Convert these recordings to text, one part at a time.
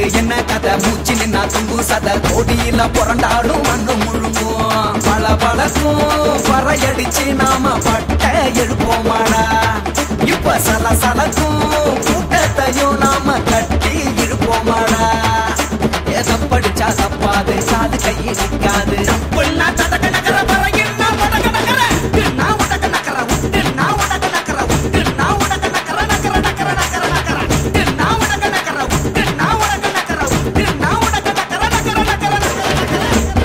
என்ன கதை மூச்சு நின்னா தும்பு சத கோடியில புரண்டாடும் மண்ணு முழுங்கும் பல பழக்கும் பறையடிச்சு நாம பட்ட எழுப்போமாடா இப்ப சல சலக்கும் கூட்டத்தையும் நாம கட்டி இருப்போமாடா எதை படிச்சா தப்பாது காது கை நிக்காது தப்புன்னா தடக்க நகர பறையின்னா படக்க நகர உட்டுன்னா உடக்க நகர உட்டுன்னா உடக்க நகர உட்டுன்னா உடக்க நகர நகர நகர நகர நகர உட்டுன்னா உடக்க நகர உட்டுன்னா உடக்க நகர உட்டுன்னா உடக்க நகர நகர நகர நகர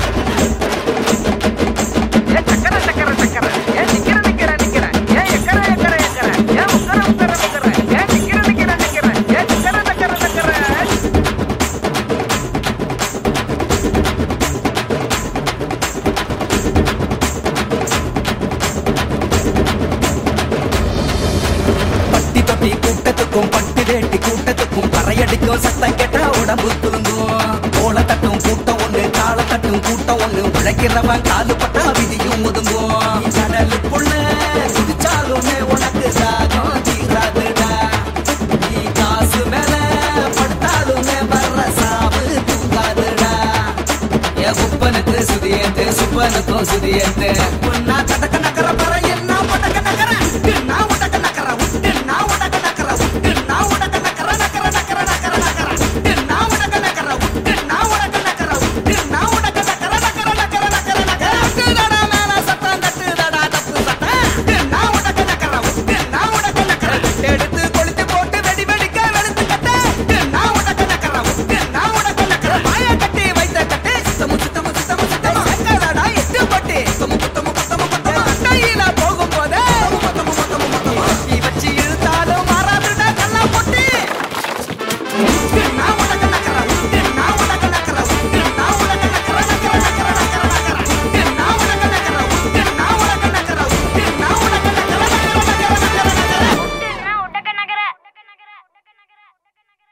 ஏ சக்கர சக்கர சக்கர ஏ நிக்கிற நிக்கிற நிக்கிற ஏ எக்கர எக்கர எக்கர ஏ உக்கர உக்கர உக்கர ஏ நிக்கிற நிக்கிற நிக்கிற ஏ சக்கர சக்கர சக்கர பட்டி தொட்டி கூட்டத்துக்கும் பட்டு வேட்டி கூட்டத்துக்கும் பறையடிக்கும் சத்தம் கேட்டா உடம்பு துருங்கும் கோல தட்டும் கூட்டம் ஒண்ணு கால தட்டும் கூட்டம் ஒண்ணு உழைக்கிறவன் காலு பட்டா விதியும் ஒதுங்கும் கடலுக்குள்ள குதிச்சாலுமே உனக்கு சாகம் தீராதுடா நீ காசு மேல படுத்தாலுமே வர்ற சாவு தூங்காதுடா என் குப்பனுக்கு சுதியேத்து சுப்பனுக்கும் சுதியேத்து பொண்ணா கடக்க நகர